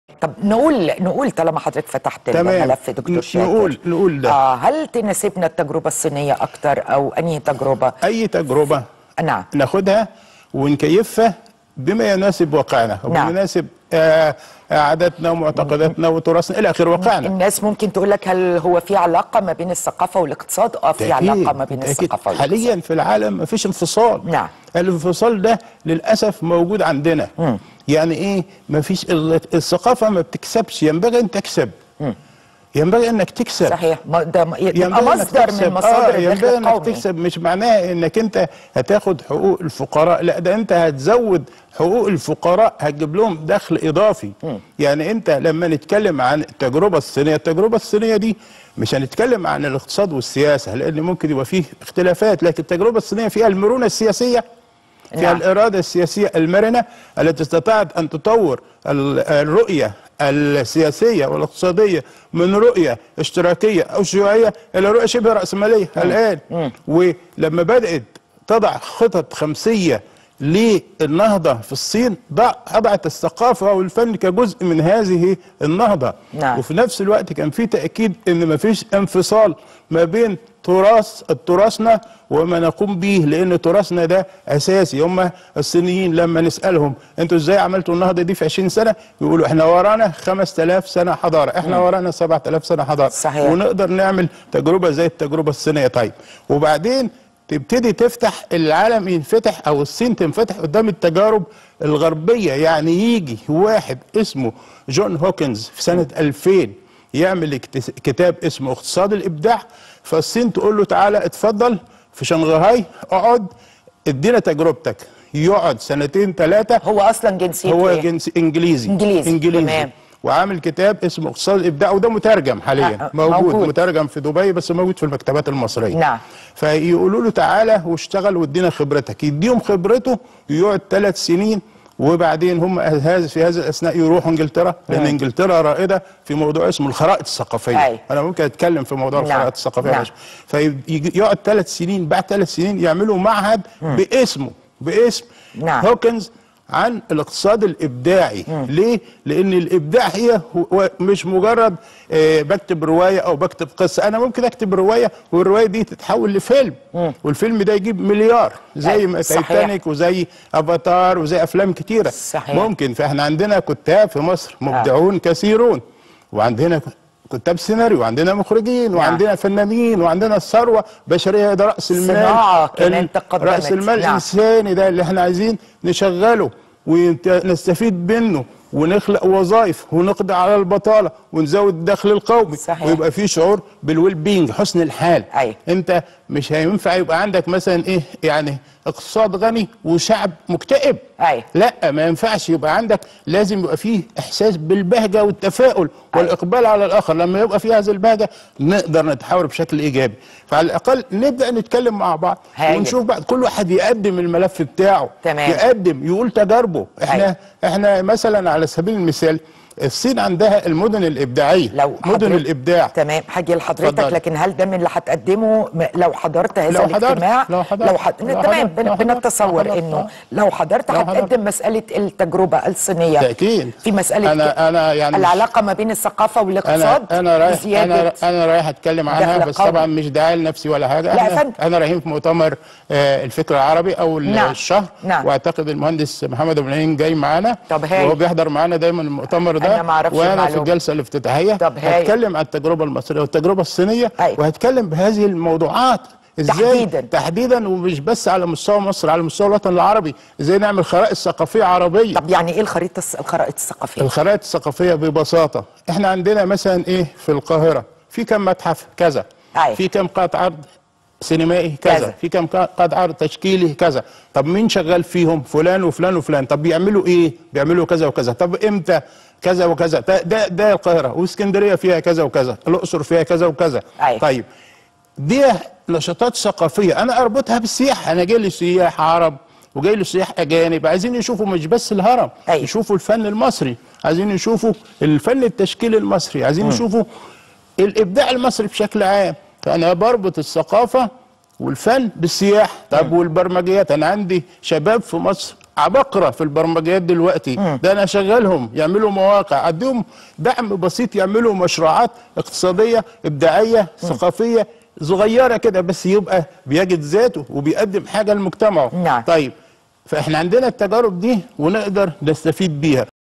طب نقول نقول طالما حضرتك فتحت تمام. الملف دكتور ن- شاكر نقول- نقول ده. آه هل تناسبنا التجربه الصينيه اكتر او انهي تجربه اي تجربه نعم ناخدها ونكيفها بما يناسب واقعنا نعم. ويناسب آه، عاداتنا ومعتقداتنا وتراثنا الى اخر واقعنا الناس ممكن تقول لك هل هو في علاقه ما بين الثقافه والاقتصاد اه في بالتأكيد، علاقه ما بين بالتأكيد. الثقافه والاقتصاد حاليا في العالم ما فيش انفصال نعم. الانفصال ده للاسف موجود عندنا يعني ايه ما فيش ال- الثقافه ما بتكسبش ينبغي ان تكسب ينبغي انك تكسب صحيح ما ده م- يبقى ينبغي إنك مصدر تكسب. من مصادر آه الدخل ينبغي انك القومي تكسب مش معناها انك انت هتاخد حقوق الفقراء لا ده انت هتزود حقوق الفقراء هتجيب لهم دخل اضافي يعني انت لما نتكلم عن التجربه الصينيه التجربه الصينيه دي مش هنتكلم عن الاقتصاد والسياسه لان ممكن يبقى فيه اختلافات لكن التجربه الصينيه فيها المرونه السياسيه فيها نعم. الإرادة السياسية المرنة التي استطاعت أن تطور ال- الرؤية السياسية والاقتصادية من رؤية اشتراكية أو شيوعية إلى رؤية شبه رأسمالية الآن ولما بدأت تضع خطط خمسية للنهضة في الصين ضع وضعت الثقافة والفن كجزء من هذه النهضة نعم. وفي نفس الوقت كان في تأكيد ان مفيش انفصال ما بين تراث تراثنا وما نقوم به لان تراثنا ده اساسي هم الصينيين لما نسالهم انتوا ازاي عملتوا النهضه دي في 20 سنه يقولوا احنا ورانا 5000 سنه حضاره احنا ورانا 7000 سنه حضاره صحيح. ونقدر نعمل تجربه زي التجربه الصينيه طيب وبعدين تبتدي تفتح العالم ينفتح او الصين تنفتح قدام التجارب الغربيه يعني يجي واحد اسمه جون هوكنز في سنه 2000 يعمل اكتس- كتاب اسمه اقتصاد الابداع فالصين تقول له تعالى اتفضل في شنغهاي اقعد ادينا تجربتك يقعد سنتين ثلاثه هو اصلا جنسيته هو إيه؟ جنس انجليزي إنجليزي، انجليزي تمام. وعامل كتاب اسمه اقتصاد الابداع وده مترجم حاليا آه، موجود, موجود. موجود مترجم في دبي بس موجود في المكتبات المصريه نعم. فيقولوا له تعالى واشتغل وادينا خبرتك يديهم خبرته يقعد ثلاث سنين وبعدين هم هذا في هذا الاثناء يروحوا انجلترا لان انجلترا رائده في موضوع اسمه الخرائط الثقافيه أي. انا ممكن اتكلم في موضوع نعم. الخرائط الثقافيه نعم. فيقعد ثلاث سنين بعد ثلاث سنين يعملوا معهد باسمه باسم نعم. هوكنز عن الاقتصاد الابداعي ليه لان الابداع هي هو مش مجرد آه، بكتب روايه او بكتب قصه انا ممكن اكتب روايه والروايه دي تتحول لفيلم والفيلم ده يجيب مليار زي أي، ما صحيح. تايتانيك وزي افاتار وزي افلام كتيره صحيح. ممكن فاحنا عندنا كتاب في مصر مبدعون كثيرون وعندنا كتاب سيناريو وعندنا مخرجين وعندنا فنانين وعندنا الثروه بشريه ده راس المال صناعة كمان ال- تقدمت. راس المال نعم. الانساني ده اللي احنا عايزين نشغله ونستفيد منه ونخلق وظائف ونقضي على البطاله ونزود الدخل القومي صحيح. ويبقى في شعور بالويل بينج حسن الحال أيوة. انت مش هينفع يبقى عندك مثلا ايه يعني اقتصاد غني وشعب مكتئب أيوة. لا ما ينفعش يبقى عندك لازم يبقى فيه احساس بالبهجه والتفاؤل والاقبال على الاخر لما يبقى فيه هذه البهجه نقدر نتحاور بشكل ايجابي فعلى الاقل نبدا نتكلم مع بعض هايل. ونشوف بعض كل واحد يقدم الملف بتاعه تمام. يقدم يقول تجاربه احنا أيوة. احنا مثلا على سبيل المثال الصين عندها المدن الابداعيه لو مدن حضرتك- الابداع تمام هاجي لحضرتك اتفضل. لكن هل ده من اللي هتقدمه م- لو حضرت هذا لو حضرت- الاجتماع لو حضرت- لو حد... لو تمام حضرت- بن... لو حضرت- بنتصور لو حضرت- انه آه. لو حضرت لو حضرت. هتقدم مساله التجربه الصينيه تأكيد. في مساله أنا- أنا يعني مش- العلاقه ما بين الثقافه والاقتصاد انا انا رايح وزيادة انا انا رايح اتكلم عنها دخل بس قومي. طبعا مش داعي لنفسي ولا حاجه لا يا انا فندم. انا رايحين في مؤتمر آه، الفكر العربي او ال- نعم. الشهر نعم. واعتقد المهندس محمد ابن العين جاي معانا طب هايل. وهو بيحضر معانا دايما المؤتمر ده أنا ما أعرفش وانا في المعلومة. الجلسه الافتتاحيه طب هايل. هتكلم عن التجربه المصريه والتجربه الصينيه أيوة. وهتكلم بهذه الموضوعات ازاي تحديداً. تحديدا ومش بس على مستوى مصر على مستوى الوطن العربي ازاي نعمل خرائط ثقافيه عربيه طب يعني ايه الخريطه الس- الخرائط الثقافيه الخرائط الثقافيه ببساطه احنا عندنا مثلا ايه في القاهره في كم متحف كذا أيوة. في كم قاعه عرض سينمائي كذا, كذا. في كم قاعه عرض تشكيلي كذا طب مين شغال فيهم فلان وفلان وفلان طب بيعملوا ايه بيعملوا كذا وكذا طب امتى كذا وكذا ده ده, ده القاهره واسكندريه فيها كذا وكذا الاقصر فيها كذا وكذا أيوة. طيب دي نشاطات ثقافيه انا اربطها بالسياحه انا جاي لي سياح عرب وجاي لي سياح اجانب عايزين يشوفوا مش بس الهرم أيوة. يشوفوا الفن المصري عايزين يشوفوا الفن التشكيلي المصري عايزين يشوفوا الابداع المصري بشكل عام فانا بربط الثقافه والفن بالسياحه طب والبرمجيات انا عندي شباب في مصر عبقرة في البرمجيات دلوقتي ده انا اشغلهم يعملوا مواقع اديهم دعم بسيط يعملوا مشروعات اقتصادية ابداعية ثقافية صغيرة كده بس يبقى بيجد ذاته وبيقدم حاجة لمجتمعه نعم. طيب فاحنا عندنا التجارب دي ونقدر نستفيد بيها